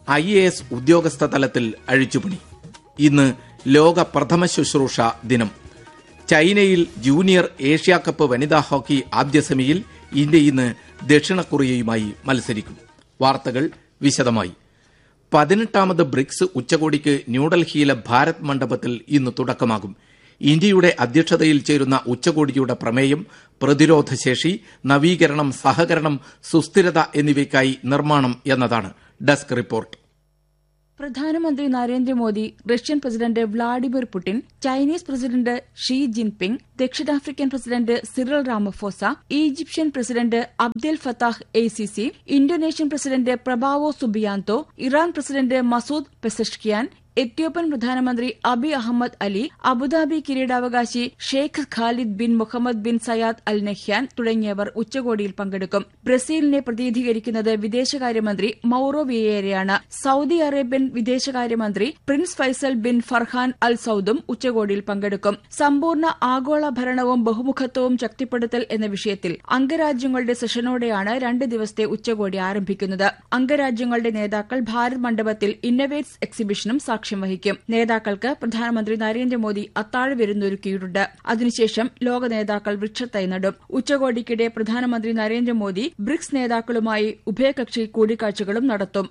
I A S ഉദ്യോഗസ്ഥ തലത്തിൽ അഴിച്ചുപണി ഇന്ന് ലോക പ്രഥമ ശുശ്രൂഷ ദിനം ചൈനയിൽ ജൂനിയർ ഏഷ്യാ കപ്പ് വനിതാ ഹോക്കി ആദ്യ സെമിയിൽ ഇന്ത്യ ഇന്ന് ദക്ഷിണ കൊറിയയുമായി മത്സരിക്കും വാർത്തകൾ വിശദമായി പതിനെട്ടാമത് ബ്രിക്സ് ഉച്ചകോടിക്ക് ന്യൂഡൽഹിയിലെ ഭാരത് മണ്ഡപത്തിൽ ഇന്ന് തുടക്കമാകും ഇന്ത്യയുടെ അധ്യക്ഷതയിൽ ചേരുന്ന ഉച്ചകോടിയുടെ പ്രമേയം പ്രതിരോധശേഷി നവീകരണം സഹകരണം സുസ്ഥിരത എന്നിവയ്ക്കായി നിർമ്മാണം എന്നതാണ് ഡെസ്ക് റിപ്പോർട്ട് പ്രധാനമന്ത്രി Narendra Modi Russian president Vladimir Putin Chinese president Xi Jinping ദക്ഷിണാഫ്രിക്കൻ president Cyril Ramaphosa Egyptian president Abdul Fattah എയ്സിസി Indonesian president Prabowo Subianto Iran president Masoud Pezeshkian Ethiopian പ്രധാനമന്ത്രി അബി അഹമ്മദ് അലി അബുദാബി കിരീടാവകാശി Sheikh Khalid bin Muhammad bin സയാദ് Al Nahyan തുടങ്ങിയവർ ഉച്ചകോടിയിൽ പങ്കെടുക്കും ബ്രസീലിനെ പ്രതിനിധീകരിക്കുന്നത് വിദേശകാര്യമന്ത്രി മൌറോ വിയേരയാണ് സൌദി അറേബ്യൻ വിദേശകാര്യമന്ത്രി Prince Faisal bin Farhan അൽ സൌദും ഉച്ചകോടിയിൽ പങ്കെടുക്കും സമ്പൂർണ്ണ ആഗോള ഭരണവും ബഹുമുഖത്വവും ശക്തിപ്പെടുത്തൽ എന്ന വിഷയത്തിൽ അംഗരാജ്യങ്ങളുടെ സെഷനോടെയാണ് രണ്ട് ദിവസത്തെ ഉച്ചകോടി ആരംഭിക്കുന്നത് അംഗരാജ്യങ്ങളുടെ നേതാക്കൾ ഭാരത് മണ്ഡപത്തിൽ ഇന്നവേറ്റ്സ് എക്സിബിഷനും സാക്ഷ്യം വഹിക്കും നേതാക്കൾക്ക് പ്രധാനമന്ത്രി നരേന്ദ്രമോദി അത്താഴ വിരുന്നൊരുക്കിയിട്ടുണ്ട് അതിനുശേഷം ലോക നേതാക്കൾ വൃക്ഷത്തൈ നടും ഉച്ചകോടിക്കിടെ പ്രധാനമന്ത്രി നരേന്ദ്രമോദി ബ്രിക്സ് നേതാക്കളുമായി ഉഭയകക്ഷി കൂടിക്കാഴ്ചകളും നടത്തും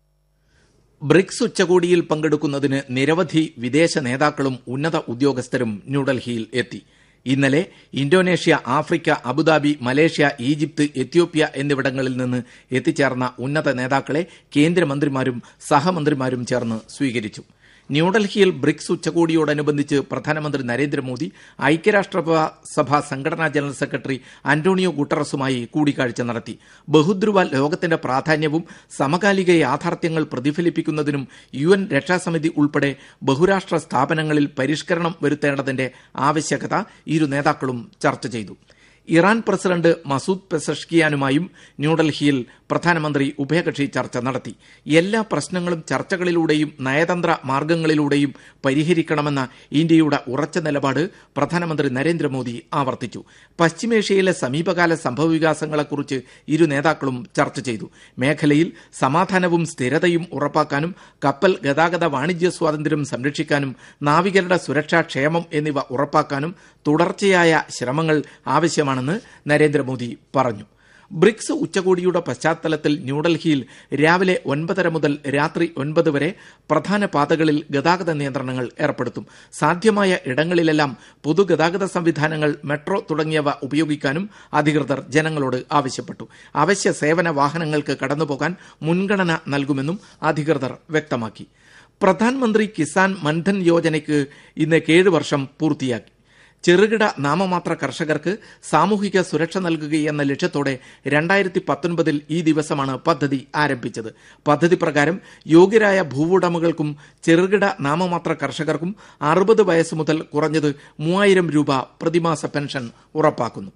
ബ്രിക്സ് ഉച്ചകോടിയിൽ പങ്കെടുക്കുന്നതിന് നിരവധി വിദേശ നേതാക്കളും ഉന്നത ഉദ്യോഗസ്ഥരും ന്യൂഡൽഹിയിൽ എത്തി ഇന്നലെ Indonesia Africa Abu Dhabi Malaysia Egypt Ethiopia എന്നിവിടങ്ങളിൽ നിന്ന് എത്തിച്ചേർന്ന ഉന്നത നേതാക്കളെ കേന്ദ്രമന്ത്രിമാരും സഹമന്ത്രിമാരും ചേർന്ന് സ്വീകരിച്ചു ന്യൂഡൽഹിയിൽ ബ്രിക്സ് ഉച്ചകോടിയോടനുബന്ധിച്ച് പ്രധാനമന്ത്രി നരേന്ദ്രമോദി ഐക്യരാഷ്ട്രസഭ സംഘടനാ ജനറൽ സെക്രട്ടറി അന്റോണിയോ ഗുട്ടറസുമായി കൂടിക്കാഴ്ച നടത്തി ബഹുദ്രുവ ലോകത്തിന്റെ പ്രാധാന്യവും സമകാലിക യാഥാർത്ഥ്യങ്ങൾ പ്രതിഫലിപ്പിക്കുന്നതിനും യു എൻ രക്ഷാസമിതി ഉൾപ്പെടെ ബഹുരാഷ്ട്ര സ്ഥാപനങ്ങളിൽ പരിഷ്കരണം വരുത്തേണ്ടതിന്റെ ആവശ്യകത ഇരു നേതാക്കളും ചർച്ച ചെയ്തു ഇറാൻ പ്രസിഡന്റ് മസൂദ് പെസഷ്കിയാനുമായും ന്യൂഡൽഹിയിൽ പ്രധാനമന്ത്രി ഉഭയകക്ഷി ചർച്ച നടത്തി എല്ലാ പ്രശ്നങ്ങളും ചർച്ചകളിലൂടെയും നയതന്ത്ര മാർഗങ്ങളിലൂടെയും പരിഹരിക്കണമെന്ന ഇന്ത്യയുടെ ഉറച്ച നിലപാട് പ്രധാനമന്ത്രി നരേന്ദ്രമോദി ആവർത്തിച്ചു പശ്ചിമേഷ്യയിലെ സമീപകാല സംഭവവികാസങ്ങളെക്കുറിച്ച് ഇരു നേതാക്കളും ചർച്ച ചെയ്തു മേഖലയിൽ സമാധാനവും സ്ഥിരതയും ഉറപ്പാക്കാനും കപ്പൽ ഗതാഗത വാണിജ്യ സ്വാതന്ത്ര്യം സംരക്ഷിക്കാനും നാവികരുടെ സുരക്ഷാ ക്ഷേമം എന്നിവ ഉറപ്പാക്കാനും തുടർച്ചയായ ശ്രമങ്ങൾ ആവശ്യമാണെന്ന് നരേന്ദ്രമോദി പറഞ്ഞു ബ്രിക്സ് ഉച്ചകോടിയുടെ പശ്ചാത്തലത്തിൽ ന്യൂഡൽഹിയിൽ രാവിലെ ഒൻപതര മുതൽ രാത്രി ഒൻപത് വരെ പ്രധാന പാതകളിൽ ഗതാഗത നിയന്ത്രണങ്ങൾ ഏർപ്പെടുത്തും സാധ്യമായ ഇടങ്ങളിലെല്ലാം പൊതുഗതാഗത സംവിധാനങ്ങൾ മെട്രോ തുടങ്ങിയവ ഉപയോഗിക്കാനും അധികൃതർ ജനങ്ങളോട് ആവശ്യപ്പെട്ടു അവശ്യ സേവന വാഹനങ്ങൾക്ക് കടന്നുപോകാൻ മുൻഗണന നൽകുമെന്നും അധികൃതർ വ്യക്തമാക്കി പ്രധാനമന്ത്രി കിസാൻ മൻധൻ യോജനയ്ക്ക് ഇന്ന് ഏഴ് വർഷം പൂർത്തിയാക്കി ചെറുകിട നാമമാത്ര കർഷകർക്ക് സാമൂഹിക സുരക്ഷ നൽകുകയെന്ന ലക്ഷ്യത്തോടെ രണ്ടായിരത്തി പത്തൊൻപതിൽ ഈ ദിവസമാണ് പദ്ധതി ആരംഭിച്ചത് പദ്ധതി പ്രകാരം യോഗ്യരായ ഭൂവുടമകൾക്കും ചെറുകിട നാമമാത്ര കർഷകർക്കും അറുപത് വയസ്സ് മുതൽ കുറഞ്ഞത് മൂവായിരം രൂപ പ്രതിമാസ പെൻഷൻ ഉറപ്പാക്കുന്നു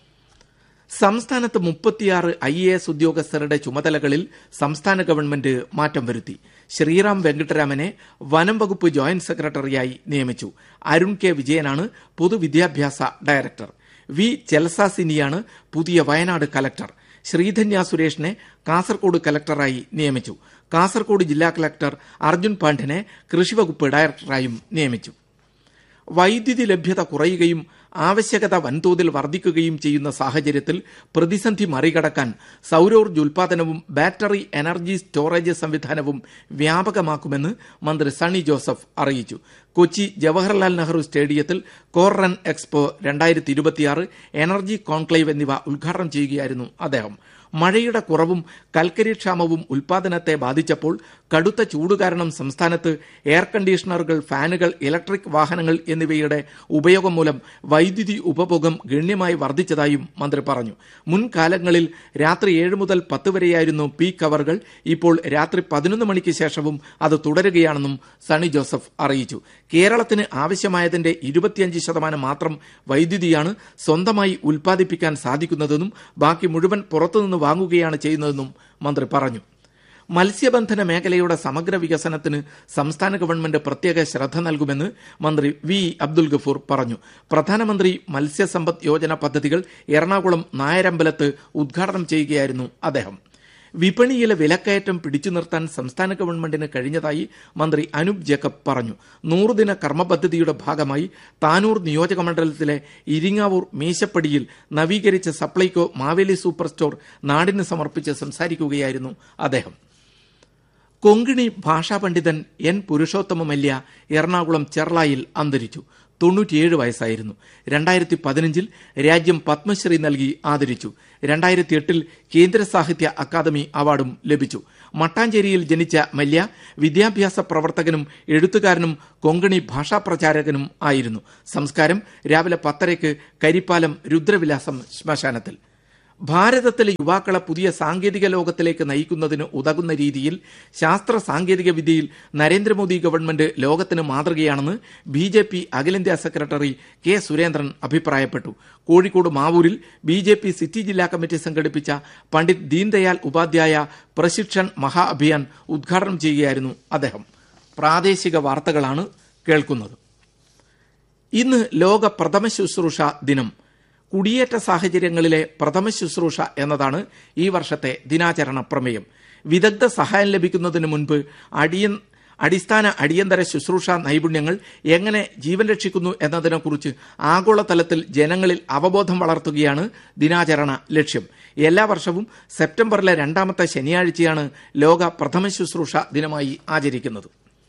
സംസ്ഥാനത്ത് മുപ്പത്തിയാറ് ഐ എ എസ് ഉദ്യോഗസ്ഥരുടെ ചുമതലകളിൽ സംസ്ഥാന ഗവൺമെന്റ് മാറ്റം വരുത്തി ശ്രീറാം വെങ്കിട്ടരാമനെ വനം വകുപ്പ് ജോയിന്റ് സെക്രട്ടറിയായി നിയമിച്ചു അരുൺ കെ വിജയനാണ് പൊതുവിദ്യാഭ്യാസ ഡയറക്ടർ വി ചെൽസാസിനിയാണ് പുതിയ വയനാട് കലക്ടർ ശ്രീധന്യ സുരേഷിനെ കാസർകോട് കലക്ടറായി നിയമിച്ചു കാസർകോട് ജില്ലാ കലക്ടർ അർജുൻ പാണ്ഡ്യനെ കൃഷിവകുപ്പ് ഡയറക്ടറായും നിയമിച്ചു വൈദ്യുതി ലഭ്യത കുറയുകയും ആവശ്യകത വൻതോതിൽ വർദ്ധിക്കുകയും ചെയ്യുന്ന സാഹചര്യത്തിൽ പ്രതിസന്ധി മറികടക്കാൻ സൌരോർജ്ജ ഉൽപാദനവും ബാറ്ററി എനർജി സ്റ്റോറേജ് സംവിധാനവും വ്യാപകമാക്കുമെന്ന് മന്ത്രി സണ്ണി ജോസഫ് അറിയിച്ചു കൊച്ചി ജവഹർലാൽ നെഹ്റു സ്റ്റേഡിയത്തിൽ കോർ റൺ എക്സ്പോ രണ്ടായിരത്തി ഇരുപത്തിയാറ് എനർജി കോൺക്ലേവ് എന്നിവ ഉദ്ഘാടനം ചെയ്യുകയായിരുന്നു അദ്ദേഹം മഴയുടെ കുറവും കൽക്കരി ക്ഷാമവും ഉൽപാദനത്തെ ബാധിച്ചപ്പോൾ കടുത്ത ചൂട് കാരണം സംസ്ഥാനത്ത് എയർ കണ്ടീഷണറുകൾ ഫാനുകൾ ഇലക്ട്രിക് വാഹനങ്ങൾ എന്നിവയുടെ ഉപയോഗം മൂലം വൈദ്യുതി ഉപഭോഗം ഗണ്യമായി വർദ്ധിച്ചതായും മന്ത്രി പറഞ്ഞു മുൻകാലങ്ങളിൽ രാത്രി ഏഴ് മുതൽ പത്ത് വരെയായിരുന്നു പീക്ക് അവറുകൾ ഇപ്പോൾ രാത്രി പതിനൊന്ന് മണിക്ക് ശേഷവും അത് തുടരുകയാണെന്നും സണി ജോസഫ് അറിയിച്ചു കേരളത്തിന് ആവശ്യമായതിന്റെ ഇരുപത്തിയഞ്ച് ശതമാനം മാത്രം വൈദ്യുതിയാണ് സ്വന്തമായി ഉൽപ്പാദിപ്പിക്കാൻ സാധിക്കുന്നതെന്നും ബാക്കി മുഴുവൻ പുറത്തുനിന്ന് വാങ്ങുകയാണ് ചെയ്യുന്നതെന്നും മന്ത്രി പറഞ്ഞു മത്സ്യബന്ധന മേഖലയുടെ സമഗ്ര വികസനത്തിന് സംസ്ഥാന ഗവൺമെന്റ് പ്രത്യേക ശ്രദ്ധ നൽകുമെന്ന് മന്ത്രി വി അബ്ദുൽ ഗഫൂർ പറഞ്ഞു പ്രധാനമന്ത്രി മത്സ്യസമ്പദ് യോജന പദ്ധതികൾ എറണാകുളം നായരമ്പലത്ത് ഉദ്ഘാടനം ചെയ്യുകയായിരുന്നു അദ്ദേഹം വിപണിയിലെ വിലക്കയറ്റം പിടിച്ചു നിർത്താൻ സംസ്ഥാന ഗവൺമെന്റിന് കഴിഞ്ഞതായി മന്ത്രി അനൂപ് ജേക്കബ് പറഞ്ഞു നൂറുദിന കർമ്മ പദ്ധതിയുടെ ഭാഗമായി താനൂർ നിയോജക മണ്ഡലത്തിലെ ഇരിങ്ങാവൂർ മീശപ്പടിയിൽ നവീകരിച്ച സപ്ലൈകോ മാവേലി സൂപ്പർ സ്റ്റോർ നാടിന് സമർപ്പിച്ച് സംസാരിക്കുകയായിരുന്നു അദ്ദേഹം കൊങ്കിണി ഭാഷാ പണ്ഡിതൻ എൻ പുരുഷോത്തമ മല്യ എറണാകുളം ചെർളായിൽ അന്തരിച്ചു തൊണ്ണൂറ്റിയേഴ് വയസ്സായിരുന്നു രണ്ടായിരത്തി പതിനഞ്ചിൽ രാജ്യം പത്മശ്രീ നൽകി ആദരിച്ചു രണ്ടായിരത്തി എട്ടിൽ കേന്ദ്ര സാഹിത്യ അക്കാദമി അവാർഡും ലഭിച്ചു മട്ടാഞ്ചേരിയിൽ ജനിച്ച മല്യ വിദ്യാഭ്യാസ പ്രവർത്തകനും എഴുത്തുകാരനും കൊങ്കണി ഭാഷാ പ്രചാരകനും ആയിരുന്നു സംസ്കാരം രാവിലെ പത്തരയ്ക്ക് കരിപ്പാലം രുദ്രവിലാസം ശ്മശാനത്തിൽ ഭാരതത്തിലെ യുവാക്കളെ പുതിയ സാങ്കേതിക ലോകത്തിലേക്ക് നയിക്കുന്നതിന് ഉതകുന്ന രീതിയിൽ ശാസ്ത്ര സാങ്കേതിക വിദ്യയിൽ നരേന്ദ്രമോദി ഗവൺമെന്റ് ലോകത്തിന് മാതൃകയാണെന്ന് ബി ജെ പി അഖിലേന്ത്യാ സെക്രട്ടറി കെ സുരേന്ദ്രൻ അഭിപ്രായപ്പെട്ടു കോഴിക്കോട് മാവൂരിൽ ബി ജെ പി സിറ്റി ജില്ലാ കമ്മിറ്റി സംഘടിപ്പിച്ച പണ്ഡിറ്റ് ദീൻദയാൽ ഉപാധ്യായ പ്രശിക്ഷൺ മഹാ അഭിയാൻ ഉദ്ഘാടനം ചെയ്യുകയായിരുന്നു അദ്ദേഹം പ്രാദേശിക വാർത്തകളാണ് കേൾക്കുന്നത് ഇന്ന് ലോക പ്രഥമ ശുശ്രൂഷ ദിനം കുടിയേറ്റ സാഹചര്യങ്ങളിലെ പ്രഥമ ശുശ്രൂഷ എന്നതാണ് ഈ വർഷത്തെ ദിനാചരണ പ്രമേയം വിദഗ്ധ സഹായം ലഭിക്കുന്നതിന് മുൻപ് അടിയൻ അടിസ്ഥാന അടിയന്തര ശുശ്രൂഷ നൈപുണ്യങ്ങൾ എങ്ങനെ ജീവൻ രക്ഷിക്കുന്നു എന്നതിനെക്കുറിച്ച് ആഗോളതലത്തിൽ ജനങ്ങളിൽ അവബോധം വളർത്തുകയാണ് ദിനാചരണ ലക്ഷ്യം എല്ലാ വർഷവും സെപ്റ്റംബറിലെ രണ്ടാമത്തെ ശനിയാഴ്ചയാണ് ലോക പ്രഥമ ശുശ്രൂഷ ദിനമായി ആചരിക്കുന്നത്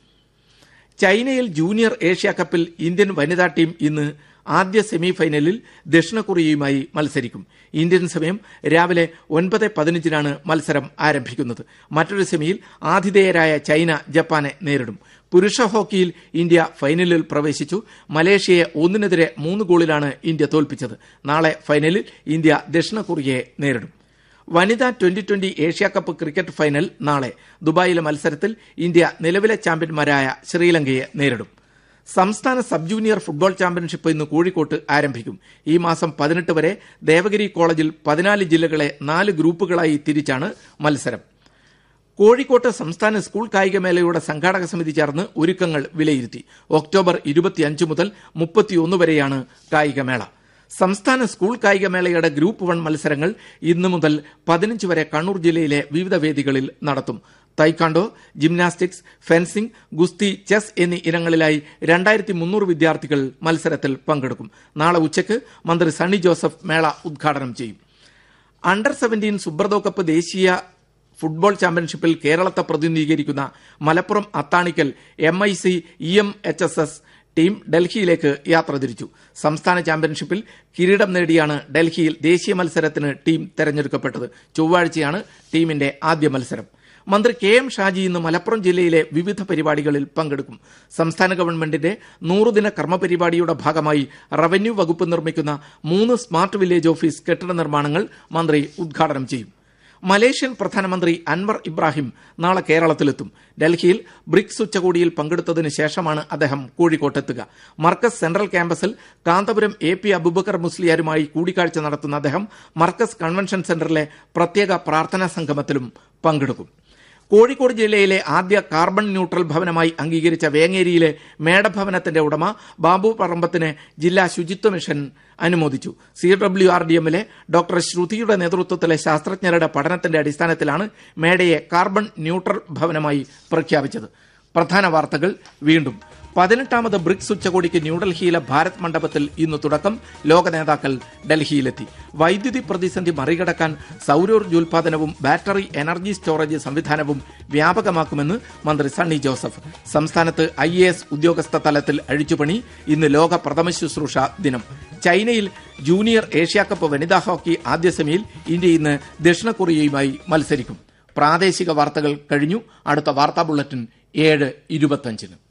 ചൈനയിൽ ജൂനിയർ ഏഷ്യ കപ്പിൽ ഇന്ത്യൻ വനിതാ ടീം ഇന്ന് ആദ്യ സെമി ഫൈനലിൽ ദക്ഷിണ കൊറിയയുമായി മത്സരിക്കും ഇന്ത്യൻ സമയം രാവിലെ ഒൻപത് പതിനഞ്ചിനാണ് മത്സരം ആരംഭിക്കുന്നത് മറ്റൊരു സെമിയിൽ ആതിഥേയരായ ചൈന ജപ്പാനെ നേരിടും പുരുഷ ഹോക്കിയിൽ ഇന്ത്യ ഫൈനലിൽ പ്രവേശിച്ചു മലേഷ്യയെ ഒന്നിനെതിരെ മൂന്ന് ഗോളിലാണ് ഇന്ത്യ തോൽപ്പിച്ചത് നാളെ ഫൈനലിൽ ഇന്ത്യ ദക്ഷിണ കൊറിയയെ നേരിടും വനിതാ twenty twenty Asia cup cricket final നാളെ ദുബായിലെ മത്സരത്തിൽ ഇന്ത്യ നിലവിലെ ചാമ്പ്യന്മാരായ ശ്രീലങ്കയെ നേരിടും സംസ്ഥാന സബ് ജൂനിയർ ഫുട്ബോൾ ചാമ്പ്യൻഷിപ്പ് ഇന്ന് കോഴിക്കോട്ട് ആരംഭിക്കും ഈ മാസം പതിനെട്ട് വരെ ദേവഗിരി കോളേജിൽ പതിനാല് ജില്ലകളെ നാല് ഗ്രൂപ്പുകളായി തിരിച്ചാണ് മത്സരം കോഴിക്കോട്ട് സംസ്ഥാന സ്കൂൾ കായികമേളയുടെ സംഘാടക സമിതി ചേർന്ന് ഒരുക്കങ്ങൾ വിലയിരുത്തി ഒക്ടോബർ ഇരുപത്തിയഞ്ച് മുതൽ മുപ്പത്തിയൊന്ന് വരെയാണ് കായികമേള സംസ്ഥാന സ്കൂൾ കായികമേളയുടെ ഗ്രൂപ്പ് വൺ മത്സരങ്ങൾ ഇന്നു മുതൽ പതിനഞ്ച് വരെ കണ്ണൂർ ജില്ലയിലെ വിവിധ വേദികളിൽ നടത്തും തൈക്കാണ്ടോ ജിംനാസ്റ്റിക്സ് ഫെൻസിംഗ് ഗുസ്തി ചെസ് എന്നീ ഇനങ്ങളിലായി രണ്ടായിരത്തി മുന്നൂറ് വിദ്യാർത്ഥികൾ മത്സരത്തിൽ പങ്കെടുക്കും നാളെ ഉച്ചയ്ക്ക് മന്ത്രി സണ്ണി ജോസഫ് മേള ഉദ്ഘാടനം ചെയ്യും അണ്ടർ സെവന്റീൻ സുബ്രതോ കപ്പ് ദേശീയ ഫുട്ബോൾ ചാമ്പ്യൻഷിപ്പിൽ കേരളത്തെ പ്രതിനിധീകരിക്കുന്ന Malappuram Athanikkal M I C E M H S S team ഡൽഹിയിലേക്ക് യാത്ര തിരിച്ചു സംസ്ഥാന ചാമ്പ്യൻഷിപ്പിൽ കിരീടം നേടിയാണ് ഡൽഹിയിൽ ദേശീയ മത്സരത്തിന് ടീം തെരഞ്ഞെടുക്കപ്പെട്ടത് ചൊവ്വാഴ്ചയാണ് ടീമിന്റെ ആദ്യ മത്സരം മന്ത്രി കെ എം ഷാജി ഇന്ന് മലപ്പുറം ജില്ലയിലെ വിവിധ പരിപാടികളിൽ പങ്കെടുക്കും സംസ്ഥാന ഗവൺമെന്റിന്റെ നൂറുദിന കർമ്മ പരിപാടിയുടെ ഭാഗമായി റവന്യൂ വകുപ്പ് നിർമ്മിക്കുന്ന മൂന്ന് സ്മാർട്ട് വില്ലേജ് ഓഫീസ് കെട്ടിട നിർമ്മാണങ്ങൾ മന്ത്രി ഉദ്ഘാടനം ചെയ്യും മലേഷ്യൻ പ്രധാനമന്ത്രി അൻവർ ഇബ്രാഹിം നാളെ കേരളത്തിലെത്തും ഡൽഹിയിൽ ബ്രിക്സ് ഉച്ചകോടിയിൽ പങ്കെടുത്തതിന് ശേഷമാണ് അദ്ദേഹം കോഴിക്കോട്ടെത്തുക മർക്കസ് സെൻട്രൽ ക്യാമ്പസിൽ കാന്തപുരം എ പി അബുബക്കർ മുസ്ലിയാരുമായി കൂടിക്കാഴ്ച നടത്തുന്ന അദ്ദേഹം മർക്കസ് കൺവെൻഷൻ സെന്ററിലെ പ്രത്യേക പ്രാർത്ഥനാ സംഗമത്തിലും പങ്കെടുക്കും കോഴിക്കോട് ജില്ലയിലെ ആദ്യ കാർബൺ ന്യൂട്രൽ ഭവനമായി അംഗീകരിച്ച വേങ്ങേരിയിലെ മേടഭവനത്തിന്റെ ഉടമ ബാബു പറമ്പത്തിന് ജില്ലാ ശുചിത്വ മിഷൻ അനുമോദിച്ചു സി ഡബ്ല്യു ആർ ഡി എമ്മിലെ ഡോക്ടർ ശ്രുതിയുടെ നേതൃത്വത്തിലെ ശാസ്ത്രജ്ഞരുടെ പഠനത്തിന്റെ അടിസ്ഥാനത്തിലാണ് മേടയെ കാർബൺ ന്യൂട്രൽ ഭവനമായി പ്രഖ്യാപിച്ചത് പ്രധാന വാർത്തകൾ വീണ്ടും പതിനെട്ടാമത് ബ്രിക്സ് ഉച്ചകോടിക്ക് ന്യൂഡൽഹിയിലെ ഭാരത് മണ്ഡപത്തിൽ ഇന്ന് തുടക്കം ലോക നേതാക്കൾ ഡൽഹിയിലെത്തി വൈദ്യുതി പ്രതിസന്ധി മറികടക്കാൻ സൌരോർജ്ജോൽപാദനവും ബാറ്ററി എനർജി സ്റ്റോറേജ് സംവിധാനവും വ്യാപകമാക്കുമെന്ന് മന്ത്രി സണ്ണി ജോസഫ് സംസ്ഥാനത്ത് ഐ എ എസ് ഉദ്യോഗസ്ഥ തലത്തിൽ അഴിച്ചുപണി ഇന്ന് ലോക പ്രഥമ ശുശ്രൂഷ ദിനം ചൈനയിൽ ജൂനിയർ ഏഷ്യാകപ്പ് വനിതാ ഹോക്കി ആദ്യ സെമിയിൽ ഇന്ത്യ ഇന്ന് ദക്ഷിണ കൊറിയയുമായി മത്സരിക്കും പ്രാദേശിക വാർത്തകൾ കഴിഞ്ഞു അടുത്ത വാർത്താ ബുള്ളറ്റിൻ ഏഴ് ഇരുപത്തഞ്ചിന്